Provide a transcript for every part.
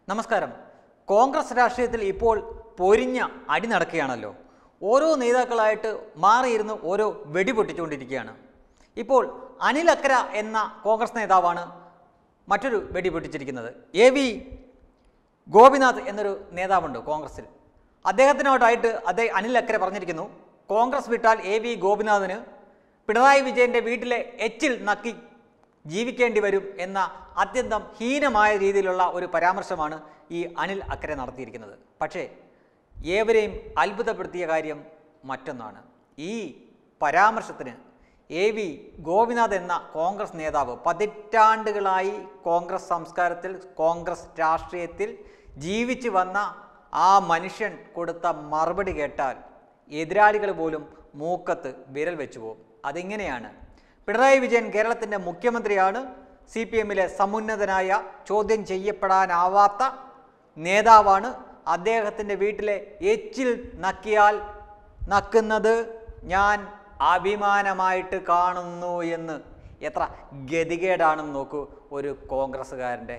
നമസ്കാരം കോൺഗ്രസ് രാഷ്ട്രീയത്തിൽ ഇപ്പോൾ പൊരിഞ്ഞ അടി നടക്കുകയാണല്ലോ ഓരോ നേതാക്കളായിട്ട് മാറിയിരുന്ന് ഓരോ വെടി പൊട്ടിച്ചുകൊണ്ടിരിക്കുകയാണ് ഇപ്പോൾ അനിൽ അക്കര എന്ന കോൺഗ്രസ് നേതാവാണ് മറ്റൊരു വെടി പൊട്ടിച്ചിരിക്കുന്നത് എ വി ഗോപിനാഥ് എന്നൊരു നേതാവുണ്ട് കോൺഗ്രസിൽ അദ്ദേഹത്തിനോടായിട്ട് അദ്ദേഹം അനിൽ അക്കരെ പറഞ്ഞിരിക്കുന്നു കോൺഗ്രസ് വിട്ടാൽ എ വി ഗോപിനാഥിന് പിണറായി വിജയൻ്റെ വീട്ടിലെ എച്ചിൽ നക്കി ജീവിക്കേണ്ടി വരും എന്ന അത്യന്തം ഹീനമായ രീതിയിലുള്ള ഒരു പരാമർശമാണ് ഈ അനിൽ അക്കരെ നടത്തിയിരിക്കുന്നത് പക്ഷേ ഏവരെയും അത്ഭുതപ്പെടുത്തിയ കാര്യം മറ്റൊന്നാണ് ഈ പരാമർശത്തിന് എ വി ഗോപിനാഥ് എന്ന കോൺഗ്രസ് നേതാവ് പതിറ്റാണ്ടുകളായി കോൺഗ്രസ് സംസ്കാരത്തിൽ കോൺഗ്രസ് രാഷ്ട്രീയത്തിൽ ജീവിച്ചു വന്ന ആ മനുഷ്യൻ കൊടുത്ത മറുപടി കേട്ടാൽ എതിരാളികൾ പോലും മൂക്കത്ത് വിരൽ വെച്ചു പോകും അതിങ്ങനെയാണ് പിണറായി വിജയൻ കേരളത്തിൻ്റെ മുഖ്യമന്ത്രിയാണ് സി പി എമ്മിലെ സമുന്നതനായ ചോദ്യം ചെയ്യപ്പെടാനാവാത്ത നേതാവാണ് അദ്ദേഹത്തിൻ്റെ വീട്ടിലെ എച്ചിൽ നക്കിയാൽ നക്കുന്നത് ഞാൻ അഭിമാനമായിട്ട് കാണുന്നു എന്ന് എത്ര ഗതികേടാണെന്ന് നോക്കൂ ഒരു കോൺഗ്രസ്സുകാരൻ്റെ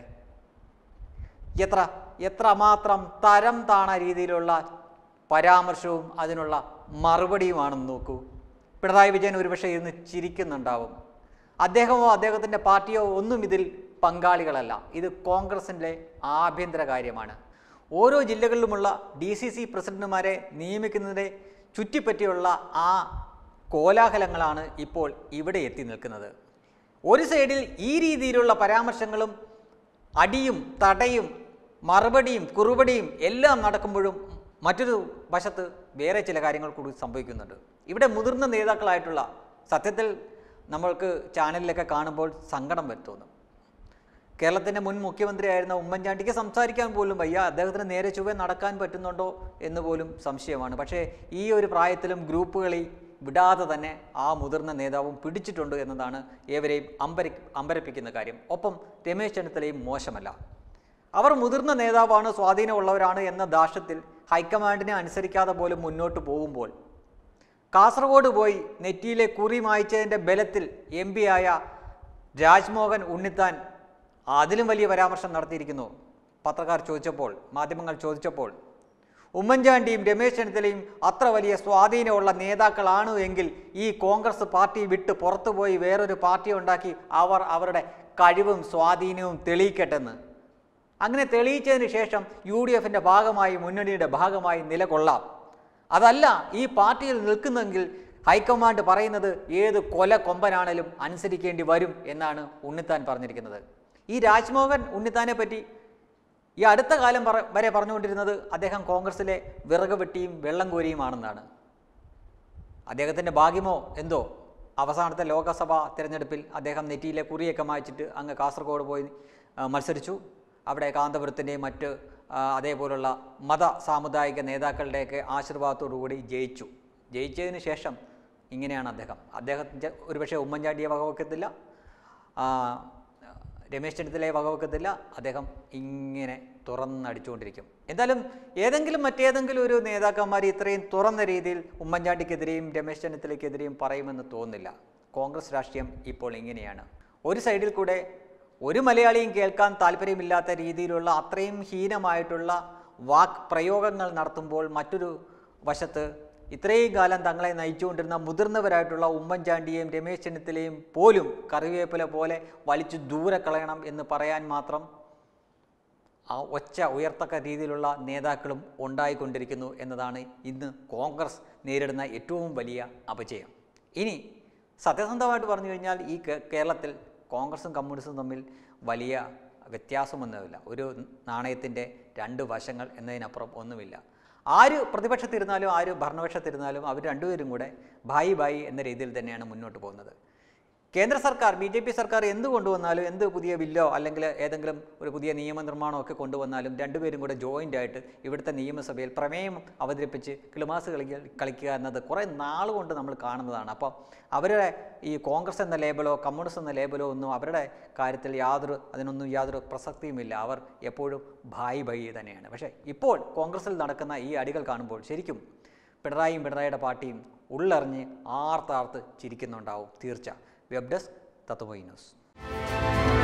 എത്ര എത്രമാത്രം തരം താണ രീതിയിലുള്ള പരാമർശവും അതിനുള്ള മറുപടിയുമാണെന്ന് നോക്കൂ പിണറായി വിജയൻ ഒരുപക്ഷെ ഇരുന്ന് ചിരിക്കുന്നുണ്ടാവും അദ്ദേഹമോ അദ്ദേഹത്തിൻ്റെ പാർട്ടിയോ ഒന്നും ഇതിൽ പങ്കാളികളല്ല ഇത് കോൺഗ്രസിൻ്റെ ആഭ്യന്തര കാര്യമാണ് ഓരോ ജില്ലകളിലുമുള്ള ഡി സി സി പ്രസിഡന്റുമാരെ നിയമിക്കുന്നതിനെ ചുറ്റിപ്പറ്റിയുള്ള ആ കോലാഹലങ്ങളാണ് ഇപ്പോൾ ഇവിടെ എത്തി നിൽക്കുന്നത് ഒരു സൈഡിൽ ഈ രീതിയിലുള്ള പരാമർശങ്ങളും അടിയും തടയും മറുപടിയും കുറുപടിയും എല്ലാം നടക്കുമ്പോഴും മറ്റൊരു വശത്ത് വേറെ ചില കാര്യങ്ങൾ കൂടി സംഭവിക്കുന്നുണ്ട് ഇവിടെ മുതിർന്ന നേതാക്കളായിട്ടുള്ള സത്യത്തിൽ നമ്മൾക്ക് ചാനലിലൊക്കെ കാണുമ്പോൾ സങ്കടം വരുത്തുന്നു കേരളത്തിൻ്റെ മുൻ മുഖ്യമന്ത്രിയായിരുന്ന ഉമ്മൻചാണ്ടിക്ക് സംസാരിക്കാൻ പോലും വയ്യ അദ്ദേഹത്തിന് നേരെ ചൊവ്വെ നടക്കാൻ പറ്റുന്നുണ്ടോ എന്ന് പോലും സംശയമാണ് പക്ഷേ ഈ ഒരു പ്രായത്തിലും ഗ്രൂപ്പുകളി വിടാതെ തന്നെ ആ മുതിർന്ന നേതാവും പിടിച്ചിട്ടുണ്ട് എന്നതാണ് ഏവരെയും അമ്പരി അമ്പരപ്പിക്കുന്ന കാര്യം ഒപ്പം രമേശ് ചെന്നിത്തലയും മോശമല്ല അവർ മുതിർന്ന നേതാവാണ് സ്വാധീനമുള്ളവരാണ് എന്ന ദാഷ്യത്തിൽ ഹൈക്കമാൻഡിനെ അനുസരിക്കാതെ പോലും മുന്നോട്ട് പോകുമ്പോൾ കാസർഗോഡ് പോയി നെറ്റിയിലെ കുറി മായ്ച്ചതിൻ്റെ ബലത്തിൽ എം പി ആയ രാജ്മോഹൻ ഉണ്ണിത്താൻ അതിലും വലിയ പരാമർശം നടത്തിയിരിക്കുന്നു പത്രക്കാർ ചോദിച്ചപ്പോൾ മാധ്യമങ്ങൾ ചോദിച്ചപ്പോൾ ഉമ്മൻചാണ്ടിയും രമേശ് ചെന്നിത്തലയും അത്ര വലിയ സ്വാധീനമുള്ള നേതാക്കളാണ് എങ്കിൽ ഈ കോൺഗ്രസ് പാർട്ടി വിട്ട് പുറത്തുപോയി വേറൊരു പാർട്ടി ഉണ്ടാക്കി അവർ അവരുടെ കഴിവും സ്വാധീനവും തെളിയിക്കട്ടെന്ന് അങ്ങനെ തെളിയിച്ചതിന് ശേഷം യു ഡി എഫിൻ്റെ ഭാഗമായി മുന്നണിയുടെ ഭാഗമായി നിലകൊള്ളാം അതല്ല ഈ പാർട്ടിയിൽ നിൽക്കുന്നെങ്കിൽ ഹൈക്കമാൻഡ് പറയുന്നത് ഏത് കൊല കൊമ്പനാണേലും അനുസരിക്കേണ്ടി വരും എന്നാണ് ഉണ്ണിത്താൻ പറഞ്ഞിരിക്കുന്നത് ഈ രാജ്മോഹൻ ഉണ്ണിത്താനെ പറ്റി ഈ അടുത്ത കാലം പറ വരെ പറഞ്ഞുകൊണ്ടിരുന്നത് അദ്ദേഹം കോൺഗ്രസിലെ വിറക് വെട്ടിയും വെള്ളം കോരിയുമാണെന്നാണ് അദ്ദേഹത്തിൻ്റെ ഭാഗ്യമോ എന്തോ അവസാനത്തെ ലോക്സഭാ തിരഞ്ഞെടുപ്പിൽ അദ്ദേഹം നെറ്റിയിലെ കുറിയൊക്കെ മായ്ച്ചിട്ട് അങ്ങ് കാസർഗോഡ് പോയി ആ, മത്സരിച്ചു അവിടെ കാന്തപുരത്തിൻ്റെയും മറ്റ് ആ, അതേപോലുള്ള മത സാമുദായിക നേതാക്കളുടെയൊക്കെ ആശീർവാദത്തോടു കൂടി ജയിച്ചു ജയിച്ചതിന് ശേഷം ഇങ്ങനെയാണ് അദ്ദേഹം അദ്ദേഹത്തിൻ്റെ ഒരുപക്ഷെ ഉമ്മൻചാണ്ടിയെ വകവെക്കത്തില്ല ആ, രമേശ് ചെന്നിത്തലയെ വകവെക്കത്തില്ല അദ്ദേഹം ഇങ്ങനെ തുറന്നടിച്ചുകൊണ്ടിരിക്കും എന്തായാലും ഏതെങ്കിലും മറ്റേതെങ്കിലും ഒരു നേതാക്കന്മാർ ഇത്രയും തുറന്ന രീതിയിൽ ഉമ്മൻചാണ്ടിക്കെതിരെയും രമേശ് ചെന്നിത്തലയ്ക്കെതിരെയും പറയുമെന്ന് തോന്നുന്നില്ല കോൺഗ്രസ് രാഷ്ട്രീയം ഇപ്പോൾ ഇങ്ങനെയാണ് ഒരു സൈഡിൽ കൂടെ ഒരു മലയാളിയും കേൾക്കാൻ താല്പര്യമില്ലാത്ത രീതിയിലുള്ള അത്രയും ഹീനമായിട്ടുള്ള വാക് പ്രയോഗങ്ങൾ നടത്തുമ്പോൾ മറ്റൊരു വശത്ത് ഇത്രയും കാലം തങ്ങളെ നയിച്ചുകൊണ്ടിരുന്ന മുതിർന്നവരായിട്ടുള്ള ഉമ്മൻചാണ്ടിയെയും രമേശ് ചെന്നിത്തലയും പോലും കറിവേപ്പില പോലെ വലിച്ചു ദൂരെ കളയണം എന്ന് പറയാൻ മാത്രം ആ ഒച്ച ഉയർത്തക്ക രീതിയിലുള്ള നേതാക്കളും ഉണ്ടായിക്കൊണ്ടിരിക്കുന്നു എന്നതാണ് ഇന്ന് കോൺഗ്രസ് നേരിടുന്ന ഏറ്റവും വലിയ അപജയം ഇനി സത്യസന്ധമായിട്ട് പറഞ്ഞു കഴിഞ്ഞാൽ ഈ കേ- കേരളത്തിൽ കോൺഗ്രസും കമ്മ്യൂണിസ്റ്റും തമ്മിൽ വലിയ വ്യത്യാസമൊന്നുമില്ല ഒരു നാണയത്തിൻ്റെ രണ്ട് വശങ്ങൾ എന്നതിനപ്പുറം ഒന്നുമില്ല ആര് പ്രതിപക്ഷത്തിരുന്നാലും ആര് ഭരണപക്ഷത്തിരുന്നാലും അവർ രണ്ടുപേരും കൂടെ ഭായി ഭായി എന്ന രീതിയിൽ തന്നെയാണ് മുന്നോട്ട് പോകുന്നത് കേന്ദ്ര സർക്കാർ ബി ജെ പി സർക്കാർ എന്ത് കൊണ്ടുവന്നാലും എന്ത് പുതിയ ബില്ലോ അല്ലെങ്കിൽ ഏതെങ്കിലും ഒരു പുതിയ നിയമനിർമ്മാണമോ ഒക്കെ കൊണ്ടുവന്നാലും രണ്ടുപേരും കൂടെ ജോയിൻ്റ് ആയിട്ട് ഇവിടുത്തെ നിയമസഭയിൽ പ്രമേയം അവതരിപ്പിച്ച് കിളിമാസ് കളിക്കുക കളിക്കുക എന്നത് കുറേ നാൾ കൊണ്ട് നമ്മൾ കാണുന്നതാണ് അപ്പോൾ അവരുടെ ഈ കോൺഗ്രസ് എന്ന ലേബലോ കമ്മ്യൂണിസ്റ്റ് എന്ന ലേബലോ ഒന്നും അവരുടെ കാര്യത്തിൽ യാതൊരു അതിനൊന്നും യാതൊരു പ്രസക്തിയുമില്ല അവർ എപ്പോഴും ഭായി ഭായി തന്നെയാണ് പക്ഷേ ഇപ്പോൾ കോൺഗ്രസിൽ നടക്കുന്ന ഈ അടികൾ കാണുമ്പോൾ ശരിക്കും പിണറായിയും പിണറായിയുടെ പാർട്ടിയും ഉള്ളറിഞ്ഞ് ആർത്താർത്ത് ചിരിക്കുന്നുണ്ടാവും തീർച്ച വെബ് ഡെസ്ക് തത്വമൈ ന്യൂസ്